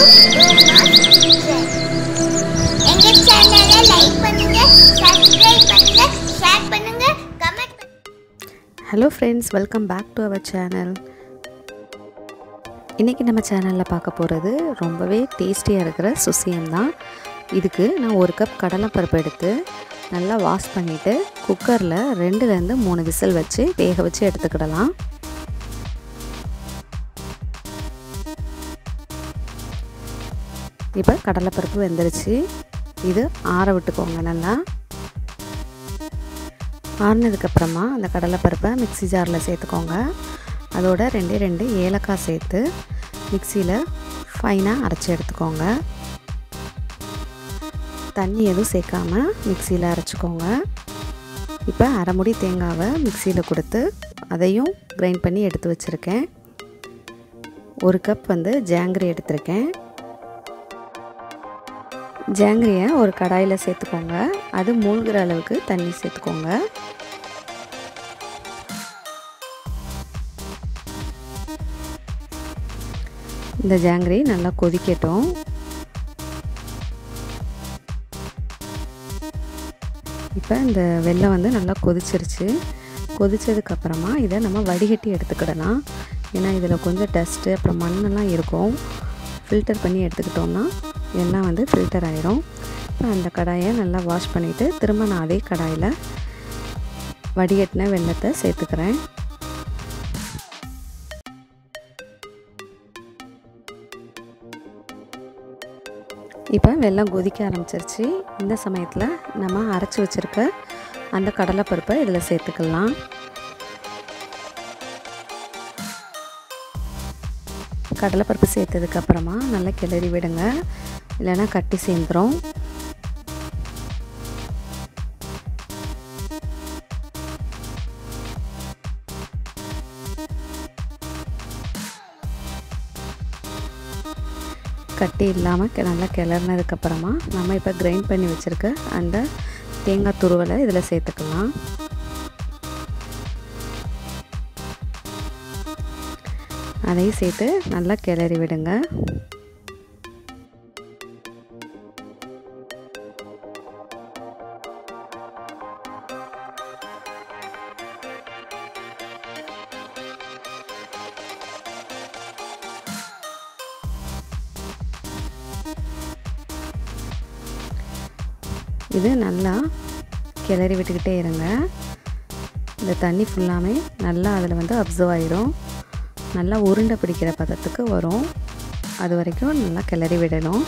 எங்க சேனலை லைக் பண்ணுங்க சப்ஸ்கிரைப் பண்ணுங்க ஷேர் பண்ணுங்க comment hello friends welcome back to our channel இன்றைக்கி நம்ம சேனலில் பார்க்க போகிறது ரொம்பவே டேஸ்டியாக இருக்கிற சுசியம் தான் இதுக்கு நான் ஒரு கப் கடலைப்பருப்பு எடுத்து நல்லா வாஷ் பண்ணிவிட்டு குக்கரில் ரெண்டுலேருந்து மூணு விசில் வச்சு வேக வச்சு எடுத்துக்கிடலாம் இப்போ கடலைப்பருப்பு வெந்துருச்சு இது ஆற விட்டுக்கோங்க நல்லா ஆறுனதுக்கப்புறமா அந்த கடலைப்பருப்பை மிக்ஸி ஜாரில் சேர்த்துக்கோங்க அதோட ரெண்டே ரெண்டு ஏலக்காய் சேர்த்து மிக்சியில் ஃபைனாக அரைச்சி எடுத்துக்கோங்க தண்ணி எதுவும் சேர்க்காம மிக்சியில் அரைச்சிக்கோங்க இப்போ அரை முடி தேங்காவை மிக்சியில் கொடுத்து அதையும் கிரைண்ட் பண்ணி எடுத்து வச்சுருக்கேன் ஒரு கப் வந்து ஜாங்கிரி எடுத்திருக்கேன் ஜாங்கிரியை ஒரு கடாயில் சேர்த்துக்கோங்க அது மூழ்கிற அளவுக்கு தண்ணி சேர்த்துக்கோங்க இந்த ஜாங்கிரி நல்லா கொதிக்கட்டும் இப்போ இந்த வெள்ளம் வந்து நல்லா கொதிச்சிருச்சு கொதிச்சதுக்கப்புறமா இதை நம்ம வடிகட்டி எடுத்துக்கிடலாம் ஏன்னா இதில் கொஞ்சம் டஸ்ட்டு அப்புறம் மண்ணெல்லாம் இருக்கும் ஃபில்டர் பண்ணி எடுத்துக்கிட்டோம்னா எல்லாம் வந்து ஃபில்டர் ஆயிரும் இப்போ அந்த கடாயை நல்லா வாஷ் பண்ணிவிட்டு திரும்ப நான் அதே கடாயில் வடிகட்டின வெள்ளத்தை சேர்த்துக்கிறேன் இப்போ வெள்ளம் கொதிக்க ஆரம்பிச்சிருச்சு இந்த சமயத்தில் நம்ம அரைச்சி வச்சுருக்க அந்த கடலைப்பருப்பை இதில் சேர்த்துக்கலாம் கடலைப்பருப்பு சேர்த்ததுக்கப்புறமா நல்லா கிளறி விடுங்க இல்லைன்னா கட்டி சேர்ந்துடும் கட்டி இல்லாமல் நல்லா கிளறினதுக்கப்புறமா நம்ம இப்போ கிரைண்ட் பண்ணி வச்சுருக்க அந்த தேங்காய் துருவலை இதில் சேர்த்துக்கலாம் அதையும் சேர்த்து நல்லா கிளறி விடுங்க இது நல்லா கிளறி விட்டுக்கிட்டே இருங்க இந்த தண்ணி ஃபுல்லாமே நல்லா அதில் வந்து அப்சர்வ் ஆயிரும் நல்லா உருண்டை பிடிக்கிற பதத்துக்கு வரும் அது வரைக்கும் நல்லா கிளறி விடணும்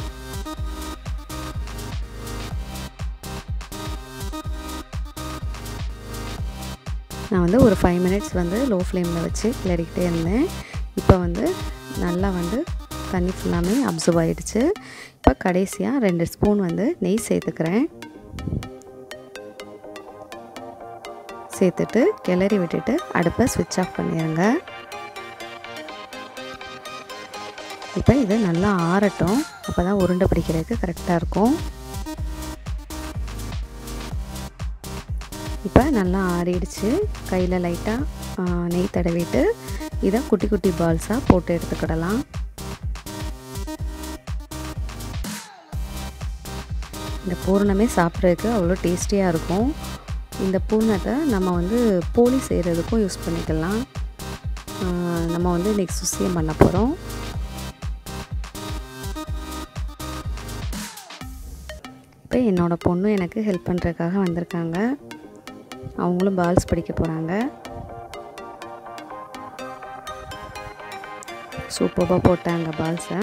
நான் வந்து ஒரு ஃபைவ் மினிட்ஸ் வந்து லோ ஃப்ளேமில் வச்சு கிளறிக்கிட்டே இருந்தேன் இப்போ வந்து நல்லா வந்து தண்ணி ஃபுல்லாமே அப்சர்வ் ஆகிடுச்சு இப்போ கடைசியாக ரெண்டு ஸ்பூன் வந்து நெய் சேர்த்துக்கிறேன் சேர்த்துட்டு கிளறி விட்டுட்டு அடுப்பை ஸ்விட்ச் ஆஃப் பண்ணிடுங்க இப்போ இது நல்லா ஆறட்டும் அப்போ தான் உருண்டை பிடிக்கிறதுக்கு கரெக்டாக இருக்கும் இப்போ நல்லா ஆறிடுச்சு கையில் லைட்டாக நெய் தடவிட்டு இதை குட்டி குட்டி பால்ஸாக போட்டு எடுத்துக்கிடலாம் இந்த பூர்ணமே சாப்பிட்றதுக்கு அவ்வளோ டேஸ்டியாக இருக்கும் இந்த பூர்ணத்தை நம்ம வந்து போலி செய்கிறதுக்கும் யூஸ் பண்ணிக்கலாம் நம்ம வந்து இன்றைக்கி சுசியம் பண்ண போகிறோம் இப்போ என்னோடய பொண்ணு எனக்கு ஹெல்ப் பண்ணுறதுக்காக வந்திருக்காங்க அவங்களும் பால்ஸ் படிக்க போகிறாங்க சூப்பராக போட்டாங்க பால்ஸை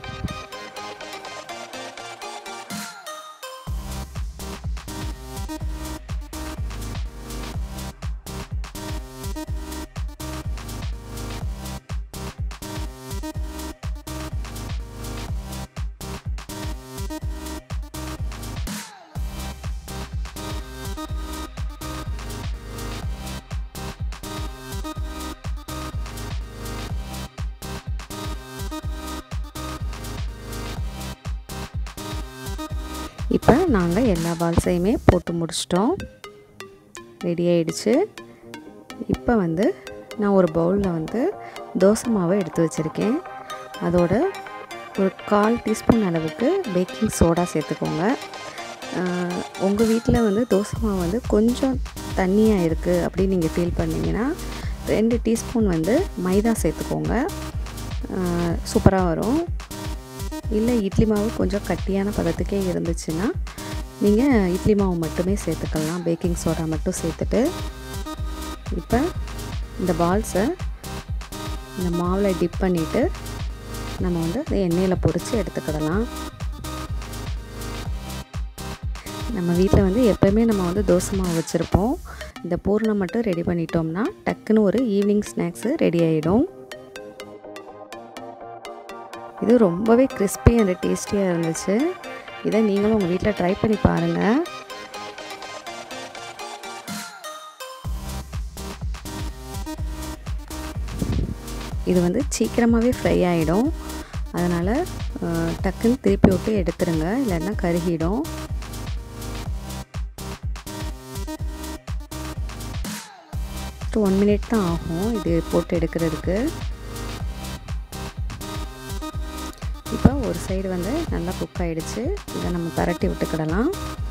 இப்போ நாங்கள் எல்லா பால்ஸையுமே போட்டு முடிச்சிட்டோம் ரெடி ஆயிடுச்சு இப்போ வந்து நான் ஒரு பவுலில் வந்து தோசை மாவை எடுத்து வச்சுருக்கேன் அதோட ஒரு கால் டீஸ்பூன் அளவுக்கு பேக்கிங் சோடா சேர்த்துக்கோங்க உங்கள் வீட்டில் வந்து தோசை மாவு வந்து கொஞ்சம் தண்ணியாக இருக்குது அப்படின்னு நீங்கள் ஃபீல் பண்ணிங்கன்னா ரெண்டு டீஸ்பூன் வந்து மைதா சேர்த்துக்கோங்க சூப்பராக வரும் இல்லை இட்லி மாவு கொஞ்சம் கட்டியான பதத்துக்கே இருந்துச்சுன்னா நீங்கள் இட்லி மாவு மட்டுமே சேர்த்துக்கலாம் பேக்கிங் சோடா மட்டும் சேர்த்துட்டு இப்போ இந்த பால்ஸை இந்த மாவில் டிப் பண்ணிவிட்டு நம்ம வந்து அதை எண்ணெயில் பொரித்து எடுத்துக்கிடலாம் நம்ம வீட்டில் வந்து எப்போயுமே நம்ம வந்து தோசை மாவு வச்சுருப்போம் இந்த பூர்ணம் மட்டும் ரெடி பண்ணிட்டோம்னா டக்குன்னு ஒரு ஈவினிங் ஸ்நாக்ஸு ரெடி ஆகிடும் இது ரொம்பவே கிறிஸ்பி அண்ட் டேஸ்டியாக இருந்துச்சு இதை நீங்களும் உங்கள் வீட்டில் ட்ரை பண்ணி பாருங்கள் இது வந்து சீக்கிரமாகவே ஃப்ரை ஆகிடும் அதனால் டக்குன்னு திருப்பி விட்டு எடுத்துருங்க இல்லைன்னா கருகிடும் ஒன் மினிட் தான் ஆகும் இது போட்டு எடுக்கிறதுக்கு இப்போ ஒரு சைடு வந்து நல்லா குக் ஆகிடுச்சு இதை நம்ம பரட்டி விட்டுக்கிடலாம்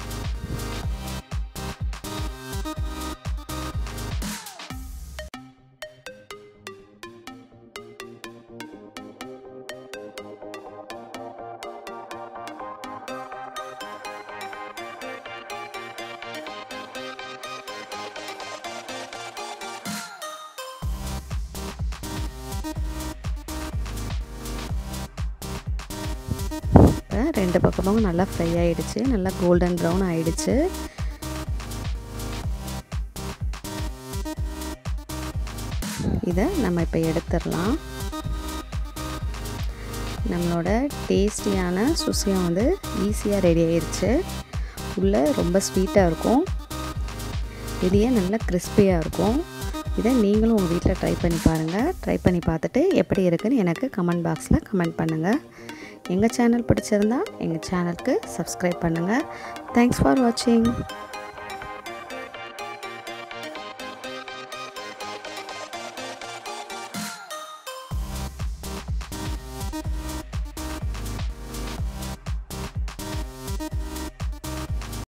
இப்போ ரெண்டு பக்கமும் நல்லா ஃப்ரை ஆகிடுச்சு நல்லா கோல்டன் ப்ரௌன் ஆகிடுச்சு இதை நம்ம இப்போ எடுத்துடலாம் நம்மளோட டேஸ்டியான சுசியம் வந்து ஈஸியாக ரெடி ஆயிடுச்சு உள்ளே ரொம்ப ஸ்வீட்டாக இருக்கும் வெளியே நல்லா கிறிஸ்பியாக இருக்கும் இதை நீங்களும் உங்கள் வீட்டில் ட்ரை பண்ணி பாருங்கள் ட்ரை பண்ணி பார்த்துட்டு எப்படி இருக்குன்னு எனக்கு கமெண்ட் பாக்ஸில் கமெண்ட் பண்ணுங்கள் எங்கள் சேனல் பிடிச்சிருந்தா எங்கள் சேனலுக்கு சப்ஸ்கிரைப் பண்ணுங்கள் தேங்க்ஸ் ஃபார் வாட்சிங்